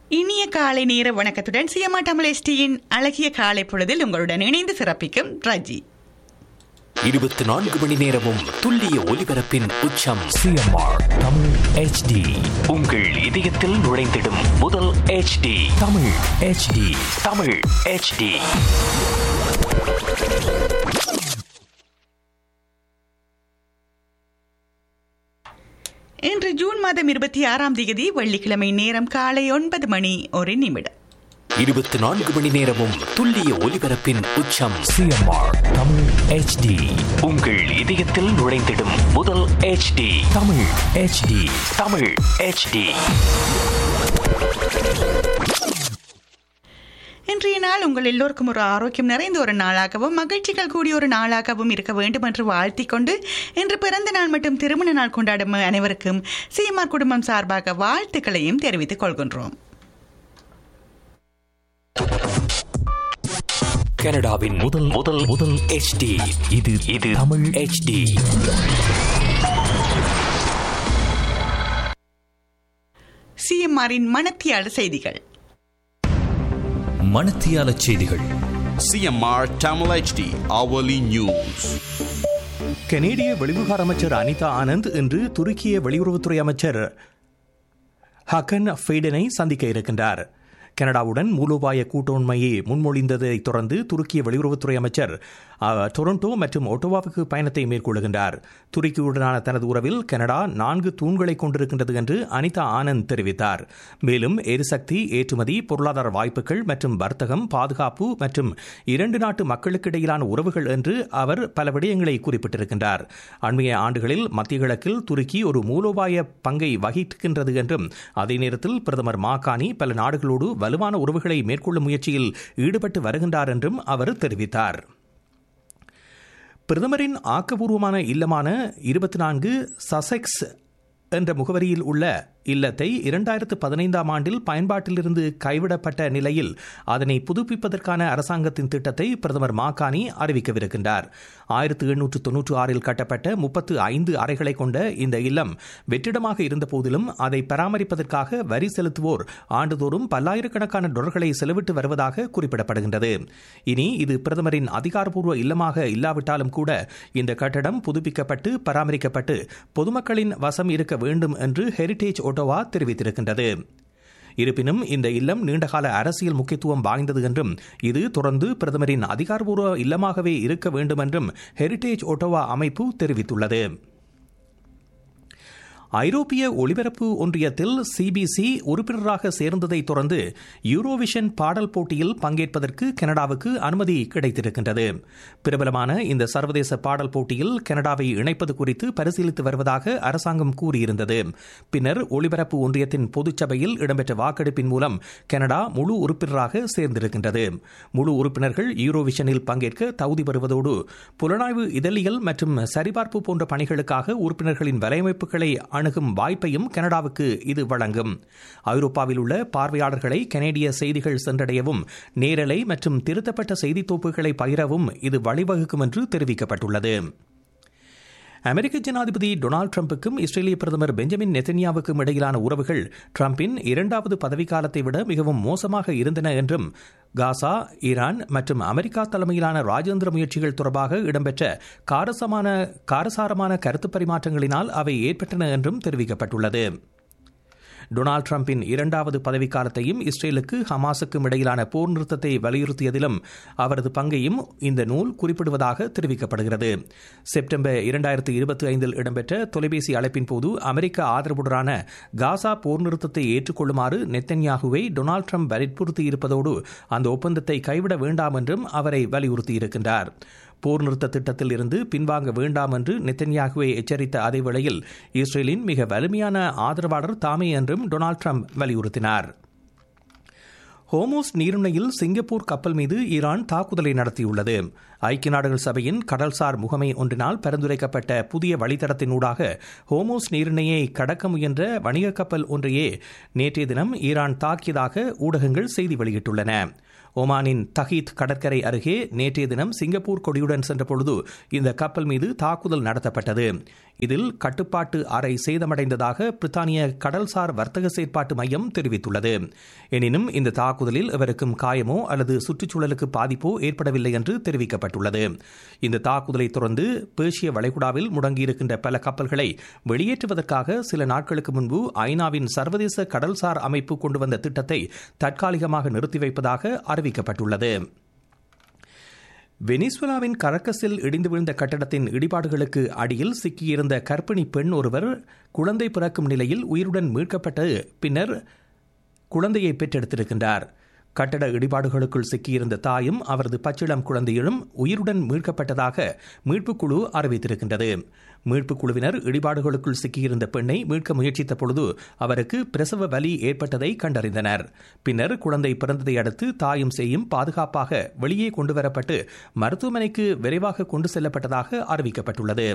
இனிய காலை நேர வணக்கத்துடன் சியமா தமிழ் எஸ்டியின் அழகிய காலை பொழுதில் உங்களுடன் இணைந்து சிறப்பிக்கும் ரஜி இருபத்தி நான்கு மணி நேரமும் துல்லிய ஒலிபரப்பின் உச்சம் சிஎம்ஆர் தமிழ் ஹெச்டி உங்கள் இதயத்தில் நுழைந்திடும் முதல் HD Tamil HD Tamil HD இன்று ஜூன் மாதம் இருபத்தி ஆறாம் தேதி வெள்ளிக்கிழமை நேரம் காலை ஒன்பது மணி ஒரு நிமிடம் இருபத்தி நான்கு மணி நேரமும் துல்லிய ஒலிபரப்பின் உச்சம் சிஎம்ஆர் தமிழ் ஹெச்டி உங்கள் இதயத்தில் நுழைந்திடும் முதல் HD Tamil HD Tamil HD இன்றைய நாள் உங்கள் எல்லோருக்கும் ஒரு ஆரோக்கியம் நிறைந்த ஒரு நாளாகவும் மகிழ்ச்சிகள் கூடிய ஒரு நாளாகவும் இருக்க வேண்டும் என்று வாழ்த்திக் கொண்டு இன்று பிறந்த நாள் மற்றும் திருமண நாள் கொண்டாடும் அனைவருக்கும் சிஎம்ஆர் குடும்பம் சார்பாக வாழ்த்துக்களையும் தெரிவித்துக் கொள்கின்றோம் கனடாவின் முதல் முதல் முதல் HD இது இது தமிழ் HD சிஎம்ஆரின் மனத்தியாள செய்திகள் மணத்தியால செய்திகள் CMR Tamil HD hourly news. கனேடிய வெளிவிவகார அமைச்சர் அனிதா ஆனந்த் இன்று துருக்கிய வெளியுறவுத்துறை அமைச்சர் ஹக்கன் ஃபெய்டனை சந்திக்க இருக்கின்றார் கனடாவுடன் மூலோபாய கூட்டோண்மையை முன்மொழிந்ததைத் தொடர்ந்து துருக்கிய வெளியுறவுத்துறை அமைச்சர் அஹ், டொரண்டோ மற்றும் ஒட்டோவாவுக்கு பயணத்தை மேற்கொள்கின்றார் துருக்கியுடனான தனது உறவில் கனடா நான்கு தூண்களை கொண்டிருக்கின்றது என்று அனிதா ஆனந்த் தெரிவித்தார் மேலும் எரிசக்தி ஏற்றுமதி பொருளாதார வாய்ப்புகள் மற்றும் வர்த்தகம் பாதுகாப்பு மற்றும் இரண்டு நாட்டு மக்களுக்கிடையிலான உறவுகள் என்று அவர் பல விடயங்களை குறிப்பிட்டிருக்கின்றார் அண்மைய ஆண்டுகளில் மத்திய கிழக்கில் துருக்கி ஒரு மூலோபாய பங்கை வகிக்கின்றது என்றும் அதே நேரத்தில் பிரதமர் மாகாணி பல நாடுகளோடு வலுவான உறவுகளை மேற்கொள்ளும் முயற்சியில் ஈடுபட்டு வருகின்றார் என்றும் அவர் தெரிவித்தார் பிரதமரின் ஆக்கபூர்வமான இல்லமான இருபத்தி நான்கு சசெக்ஸ் என்ற முகவரியில் உள்ள இல்லத்தை இரண்டாயிரத்து பதினைந்தாம் ஆண்டில் பயன்பாட்டிலிருந்து கைவிடப்பட்ட நிலையில் அதனை புதுப்பிப்பதற்கான அரசாங்கத்தின் திட்டத்தை பிரதமர் மாகாணி அறிவிக்கவிருக்கின்றார் ஆயிரத்து எண்ணூற்று தொன்னூற்று ஆறில் கட்டப்பட்ட முப்பத்து ஐந்து அறைகளை கொண்ட இந்த இல்லம் வெற்றிடமாக இருந்த போதிலும் அதை பராமரிப்பதற்காக வரி செலுத்துவோர் ஆண்டுதோறும் பல்லாயிரக்கணக்கான டொலர்களை செலவிட்டு வருவதாக குறிப்பிடப்படுகின்றது இனி இது பிரதமரின் அதிகாரப்பூர்வ இல்லமாக இல்லாவிட்டாலும் கூட இந்த கட்டடம் புதுப்பிக்கப்பட்டு பராமரிக்கப்பட்டு பொதுமக்களின் வசம் இருக்க வேண்டும் என்று ஹெரிடேஜ் ஒட்டோவா தெரிவித்திருக்கின்றது இருப்பினும் இந்த இல்லம் நீண்டகால அரசியல் முக்கியத்துவம் வாய்ந்தது என்றும் இது தொடர்ந்து பிரதமரின் அதிகாரப்பூர்வ இல்லமாகவே இருக்க வேண்டும் என்றும் ஹெரிடேஜ் ஒட்டோவா அமைப்பு தெரிவித்துள்ளது ஐரோப்பிய ஒலிபரப்பு ஒன்றியத்தில் சிபிசி உறுப்பினராக சேர்ந்ததை தொடர்ந்து யூரோவிஷன் பாடல் போட்டியில் பங்கேற்பதற்கு கனடாவுக்கு அனுமதி கிடைத்திருக்கின்றது பிரபலமான இந்த சர்வதேச பாடல் போட்டியில் கனடாவை இணைப்பது குறித்து பரிசீலித்து வருவதாக அரசாங்கம் கூறியிருந்தது பின்னர் ஒலிபரப்பு ஒன்றியத்தின் பொதுச்சபையில் இடம்பெற்ற வாக்கெடுப்பின் மூலம் கனடா முழு உறுப்பினராக சேர்ந்திருக்கின்றது முழு உறுப்பினர்கள் யூரோவிஷனில் பங்கேற்க தகுதி பெறுவதோடு புலனாய்வு இதழியல் மற்றும் சரிபார்ப்பு போன்ற பணிகளுக்காக உறுப்பினர்களின் வலையமைப்புகளை அணுகும் வாய்ப்பையும் கனடாவுக்கு இது வழங்கும் ஐரோப்பாவில் உள்ள பார்வையாளர்களை கனேடிய செய்திகள் சென்றடையவும் நேரலை மற்றும் திருத்தப்பட்ட செய்தி தொகுப்புகளை பகிரவும் இது வழிவகுக்கும் என்று தெரிவிக்கப்பட்டுள்ளது அமெரிக்க ஜனாதிபதி டொனால்டு டிரம்புக்கும் இஸ்ரேலிய பிரதமர் பெஞ்சமின் நெத்தன்யாவுக்கும் இடையிலான உறவுகள் டிரம்பின் இரண்டாவது பதவிக்காலத்தை விட மிகவும் மோசமாக இருந்தன என்றும் காசா ஈரான் மற்றும் அமெரிக்கா தலைமையிலான ராஜேந்திர முயற்சிகள் தொடர்பாக இடம்பெற்ற காரசமான காரசாரமான கருத்து பரிமாற்றங்களினால் அவை ஏற்பட்டன என்றும் தெரிவிக்கப்பட்டுள்ளது டொனால்டு டிரம்பின் இரண்டாவது பதவிக்காலத்தையும் இஸ்ரேலுக்கு ஹமாஸுக்கும் இடையிலான போர் நிறுத்தத்தை வலியுறுத்தியதிலும் அவரது பங்கையும் இந்த நூல் குறிப்பிடுவதாக தெரிவிக்கப்படுகிறது செப்டம்பர் இரண்டாயிரத்தி இருபத்தி ஐந்தில் இடம்பெற்ற தொலைபேசி அழைப்பின் போது அமெரிக்க ஆதரவுடனான காசா போர் நிறுத்தத்தை ஏற்றுக்கொள்ளுமாறு நெத்தன்யாகுவை டொனால்டு ட்ரம்ப் வலியுறுத்தியிருப்பதோடு அந்த ஒப்பந்தத்தை கைவிட வேண்டாம் என்றும் அவரை வலியுறுத்தியிருக்கின்றார் போர் நிறுத்த திட்டத்தில் இருந்து பின்வாங்க வேண்டாம் என்று நெத்தன்யாகுவை எச்சரித்த அதே வேளையில் இஸ்ரேலின் மிக வலிமையான ஆதரவாளர் தாமே என்றும் டொனால்டு ட்ரம்ப் வலியுறுத்தினார் ஹோமோஸ் நீரிணையில் சிங்கப்பூர் கப்பல் மீது ஈரான் தாக்குதலை நடத்தியுள்ளது ஐக்கிய நாடுகள் சபையின் கடல்சார் முகமை ஒன்றினால் பரிந்துரைக்கப்பட்ட புதிய வழித்தடத்தினூடாக ஹோமோஸ் நீரிணையை கடக்க முயன்ற வணிக கப்பல் ஒன்றையே நேற்றைய தினம் ஈரான் தாக்கியதாக ஊடகங்கள் செய்தி வெளியிட்டுள்ளன ஒமானின் தஹீத் கடற்கரை அருகே நேற்றைய தினம் சிங்கப்பூர் கொடியுடன் சென்றபொழுது இந்த கப்பல் மீது தாக்குதல் நடத்தப்பட்டது இதில் கட்டுப்பாட்டு அறை சேதமடைந்ததாக பிரித்தானிய கடல்சார் வர்த்தக செயற்பாட்டு மையம் தெரிவித்துள்ளது எனினும் இந்த தாக்குதலில் எவருக்கும் காயமோ அல்லது சுற்றுச்சூழலுக்கு பாதிப்போ ஏற்படவில்லை என்று தெரிவிக்கப்பட்டுள்ளது இந்த தாக்குதலை தொடர்ந்து பேர்ஷிய வளைகுடாவில் முடங்கியிருக்கின்ற பல கப்பல்களை வெளியேற்றுவதற்காக சில நாட்களுக்கு முன்பு ஐநாவின் சர்வதேச கடல்சார் அமைப்பு கொண்டு வந்த திட்டத்தை தற்காலிகமாக நிறுத்தி வைப்பதாக அறிவிக்கப்பட்டுள்ளது வெனிசுலாவின் கரக்கஸில் இடிந்து விழுந்த கட்டடத்தின் இடிபாடுகளுக்கு அடியில் சிக்கியிருந்த கர்ப்பிணி பெண் ஒருவர் குழந்தை பிறக்கும் நிலையில் உயிருடன் மீட்கப்பட்டு பின்னர் குழந்தையை பெற்றெடுத்திருக்கின்றார் கட்டட இடிபாடுகளுக்குள் சிக்கியிருந்த தாயும் அவரது பச்சிளம் குழந்தையும் உயிருடன் மீட்கப்பட்டதாக மீட்புக் குழு அறிவித்திருக்கின்றது மீட்புக் குழுவினர் இடிபாடுகளுக்குள் சிக்கியிருந்த பெண்ணை மீட்க முயற்சித்த பொழுது அவருக்கு பிரசவ வலி ஏற்பட்டதை கண்டறிந்தனர் பின்னர் குழந்தை பிறந்ததை அடுத்து தாயும் சேயும் பாதுகாப்பாக வெளியே கொண்டுவரப்பட்டு மருத்துவமனைக்கு விரைவாக கொண்டு செல்லப்பட்டதாக அறிவிக்கப்பட்டுள்ளது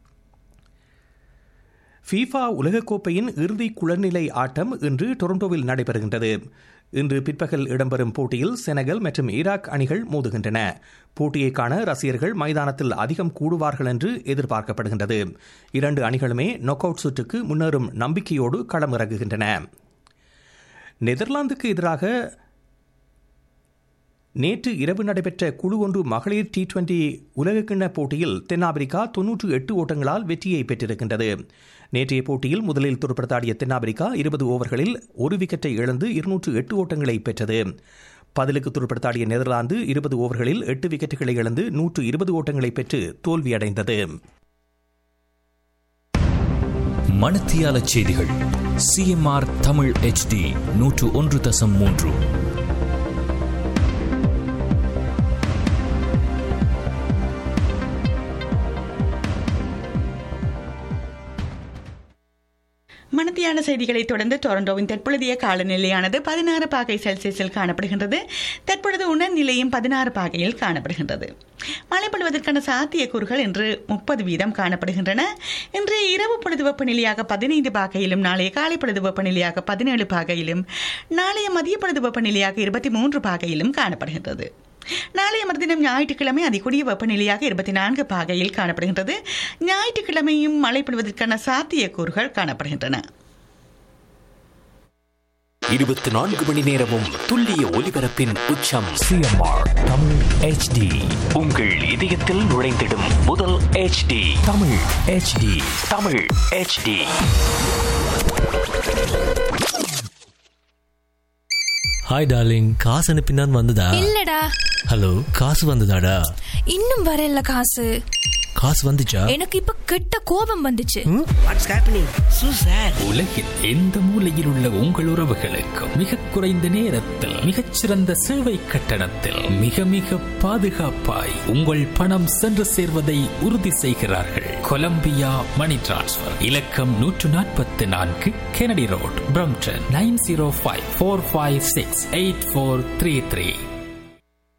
ஃபீஃபா உலகக்கோப்பையின் இறுதி குளநிலை ஆட்டம் இன்று டொரண்டோவில் நடைபெறுகின்றது இன்று பிற்பகல் இடம்பெறும் போட்டியில் செனகல் மற்றும் ஈராக் அணிகள் மோதுகின்றன போட்டியை காண ரசிகர்கள் மைதானத்தில் அதிகம் கூடுவார்கள் என்று எதிர்பார்க்கப்படுகின்றது இரண்டு அணிகளுமே நொக் அவுட் சுற்றுக்கு முன்னேறும் நம்பிக்கையோடு களமிறங்குகின்றன நெதர்லாந்துக்கு எதிராக நேற்று இரவு நடைபெற்ற குழு ஒன்று மகளிர் டி டுவெண்டி உலகக்கிண்ண போட்டியில் தென்னாப்பிரிக்கா தொன்னூற்று எட்டு ஓட்டங்களால் வெற்றியை பெற்றிருக்கின்றது நேற்றைய போட்டியில் முதலில் துடுப்படுத்தாடிய தென்னாப்பிரிக்கா இருபது ஓவர்களில் ஒரு விக்கெட்டை இழந்து இருநூற்று எட்டு ஓட்டங்களை பெற்றது பதிலுக்கு துடுப்படுத்தாடிய நெதர்லாந்து இருபது ஓவர்களில் எட்டு விக்கெட்டுகளை இழந்து நூற்று இருபது ஓட்டங்களை பெற்று தோல்வியடைந்தது மணத்தியால செய்திகள் சிஎம்ஆர் தமிழ் ஹெச்டி நூற்று ஒன்று தசம் மூன்று மணத்தியான செய்திகளை தொடர்ந்து டொரண்டோவின் தற்பொழுதைய காலநிலையானது பதினாறு பாகை செல்சியஸில் காணப்படுகின்றது தற்பொழுது உணர்நிலையும் பதினாறு பாகையில் காணப்படுகின்றது மழை பொழிவதற்கான சாத்தியக்கூறுகள் இன்று முப்பது வீதம் காணப்படுகின்றன இன்று இரவு பொழுது வெப்பநிலையாக பதினைந்து பாகையிலும் நாளைய காலை பொழுது வெப்பநிலையாக பதினேழு பாகையிலும் நாளைய மதிய பொழுது வெப்பநிலையாக இருபத்தி மூன்று பாகையிலும் காணப்படுகின்றது நாளைய மறுதினம் ஞாயிற்றுக்கிழமை அதிகூடிய வெப்பநிலையாக இருபத்தி நான்கு பாகையில் காணப்படுகின்றது ஞாயிற்றுக்கிழமையும் மழை பொழிவதற்கான சாத்தியக்கூறுகள் காணப்படுகின்றன இருபத்தி நான்கு மணி நேரமும் துல்லிய ஒலிபரப்பின் உச்சம் சிஎம்ஆர் தமிழ் ஹெச்டி உங்கள் இதயத்தில் நுழைந்திடும் முதல் HD Tamil HD Tamil HD hi darling காசு அனுப்பினான் வந்ததா இல்லடா ஹலோ காசு வந்ததாடா இன்னும் வரல காசு காசு வந்துச்சா எனக்கு இப்ப கெட்ட கோபம் வந்துச்சு வாட்ஸ் ஹேப்பனிங் சூ சார் உலகில் எந்த மூலையில் உள்ள உங்கள் உறவுகளுக்கு மிக குறைந்த நேரத்தில் மிகச்சிறந்த சேவை கட்டணத்தில் மிக மிக பாதுகாப்பாய் உங்கள் பணம் சென்று சேர்வதை உறுதி செய்கிறார்கள் கொலம்பியா மணி டிரான்ஸ்ஃபர் இலக்கம் நூற்று நாற்பத்தி நான்கு Kennedy Road Brampton nine zero five four five six eight four three three